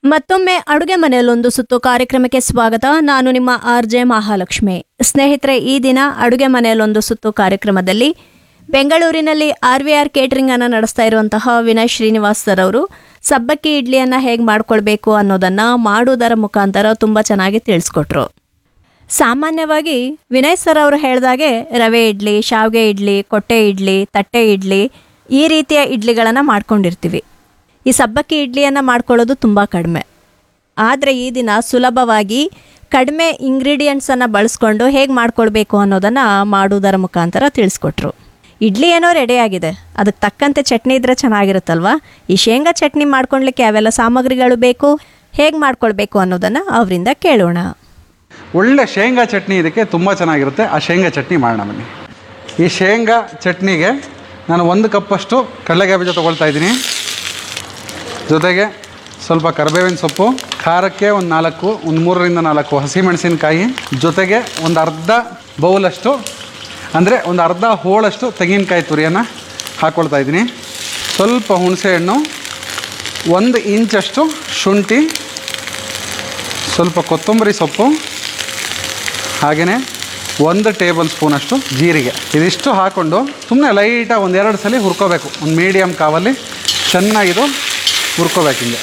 ಮತ್ತೊಮ್ಮೆ ಅಡುಗೆ ಮನೆಯಲ್ಲೊಂದು ಸುತ್ತು ಕಾರ್ಯಕ್ರಮಕ್ಕೆ ಸ್ವಾಗತ ನಾನು ನಿಮ್ಮ ಆರ್ ಜೆ ಮಹಾಲಕ್ಷ್ಮಿ ಸ್ನೇಹಿತರೆ ಈ ದಿನ ಅಡುಗೆ ಮನೆಯಲ್ಲೊಂದು ಸುತ್ತು ಕಾರ್ಯಕ್ರಮದಲ್ಲಿ ಬೆಂಗಳೂರಿನಲ್ಲಿ ಆರ್ ವಿ ಆರ್ ಕೇಟರಿಂಗ್ ಅನ್ನು ನಡೆಸ್ತಾ ಇರುವಂತಹ ವಿನಯ್ ಶ್ರೀನಿವಾಸ್ ಸರ್ ಅವರು ಸಬ್ಬಕ್ಕಿ ಇಡ್ಲಿಯನ್ನ ಹೇಗೆ ಮಾಡ್ಕೊಳ್ಬೇಕು ಅನ್ನೋದನ್ನ ಮಾಡುವುದರ ಮುಖಾಂತರ ತುಂಬಾ ಚೆನ್ನಾಗಿ ತಿಳಿಸ್ಕೊಟ್ರು ಸಾಮಾನ್ಯವಾಗಿ ವಿನಯ್ ಸರ್ ಅವರು ಹೇಳ್ದಾಗೆ ರವೆ ಇಡ್ಲಿ ಶಾವಿಗೆ ಇಡ್ಲಿ ಕೊಟ್ಟೆ ಇಡ್ಲಿ ತಟ್ಟೆ ಇಡ್ಲಿ ಈ ರೀತಿಯ ಇಡ್ಲಿಗಳನ್ನು ಮಾಡ್ಕೊಂಡಿರ್ತೀವಿ ಈ ಸಬ್ಬಕ್ಕಿ ಇಡ್ಲಿಯನ್ನು ಮಾಡ್ಕೊಳ್ಳೋದು ತುಂಬ ಕಡಿಮೆ ಆದರೆ ಈ ದಿನ ಸುಲಭವಾಗಿ ಕಡಿಮೆ ಇಂಗ್ರೀಡಿಯೆಂಟ್ಸನ್ನು ಬಳಸ್ಕೊಂಡು ಹೇಗೆ ಮಾಡ್ಕೊಳ್ಬೇಕು ಅನ್ನೋದನ್ನು ಮಾಡುವುದರ ಮುಖಾಂತರ ತಿಳಿಸ್ಕೊಟ್ರು ಇಡ್ಲಿ ಏನೋ ರೆಡಿಯಾಗಿದೆ ಅದಕ್ಕೆ ತಕ್ಕಂತೆ ಚಟ್ನಿ ಇದ್ರೆ ಚೆನ್ನಾಗಿರುತ್ತಲ್ವಾ ಈ ಶೇಂಗಾ ಚಟ್ನಿ ಮಾಡ್ಕೊಳ್ಲಿಕ್ಕೆ ಯಾವೆಲ್ಲ ಸಾಮಗ್ರಿಗಳು ಬೇಕು ಹೇಗೆ ಮಾಡ್ಕೊಳ್ಬೇಕು ಅನ್ನೋದನ್ನು ಅವರಿಂದ ಕೇಳೋಣ ಒಳ್ಳೆ ಶೇಂಗಾ ಚಟ್ನಿ ಇದಕ್ಕೆ ತುಂಬ ಚೆನ್ನಾಗಿರುತ್ತೆ ಆ ಶೇಂಗಾ ಚಟ್ನಿ ಮಾಡೋಣ ಬನ್ನಿ ಈ ಶೇಂಗಾ ಚಟ್ನಿಗೆ ನಾನು ಒಂದು ಕಪ್ಪಷ್ಟು ಕಡಲೆಕಾಯಿ ಬೀಜ ತೊಗೊಳ್ತಾ ಇದ್ದೀನಿ ಜೊತೆಗೆ ಸ್ವಲ್ಪ ಕರಿಬೇವಿನ ಸೊಪ್ಪು ಖಾರಕ್ಕೆ ಒಂದು ನಾಲ್ಕು ಒಂದು ಮೂರರಿಂದ ನಾಲ್ಕು ಹಸಿಮೆಣಸಿನಕಾಯಿ ಜೊತೆಗೆ ಒಂದು ಅರ್ಧ ಬೌಲಷ್ಟು ಅಂದರೆ ಒಂದು ಅರ್ಧ ಹೋಳಷ್ಟು ತೆಂಗಿನಕಾಯಿ ತುರಿಯನ್ನು ಹಾಕ್ಕೊಳ್ತಾ ಇದ್ದೀನಿ ಸ್ವಲ್ಪ ಹುಣಸೆಹಣ್ಣು ಒಂದು ಇಂಚಷ್ಟು ಶುಂಠಿ ಸ್ವಲ್ಪ ಕೊತ್ತಂಬರಿ ಸೊಪ್ಪು ಹಾಗೆಯೇ ಒಂದು ಟೇಬಲ್ ಸ್ಪೂನಷ್ಟು ಜೀರಿಗೆ ಇದಿಷ್ಟು ಹಾಕ್ಕೊಂಡು ಸುಮ್ಮನೆ ಲೈಟಾಗಿ ಒಂದೆರಡು ಸಲ ಹುರ್ಕೋಬೇಕು ಒಂದು ಮೀಡಿಯಮ್ ಕಾವಲ್ಲಿ ಚೆನ್ನಾಗಿದು ಹುರ್ಕೋಬೇಕು ಹಿಂಗೆ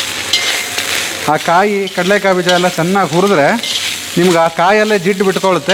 ಆ ಕಾಯಿ ಕಡಲೆಕಾಯಿ ಬೀಜ ಎಲ್ಲ ಚೆನ್ನಾಗಿ ಹುರಿದ್ರೆ ನಿಮ್ಗೆ ಆ ಕಾಯಲ್ಲೇ ಜಿಡ್ಡು ಬಿಟ್ಕೊಳ್ಳುತ್ತೆ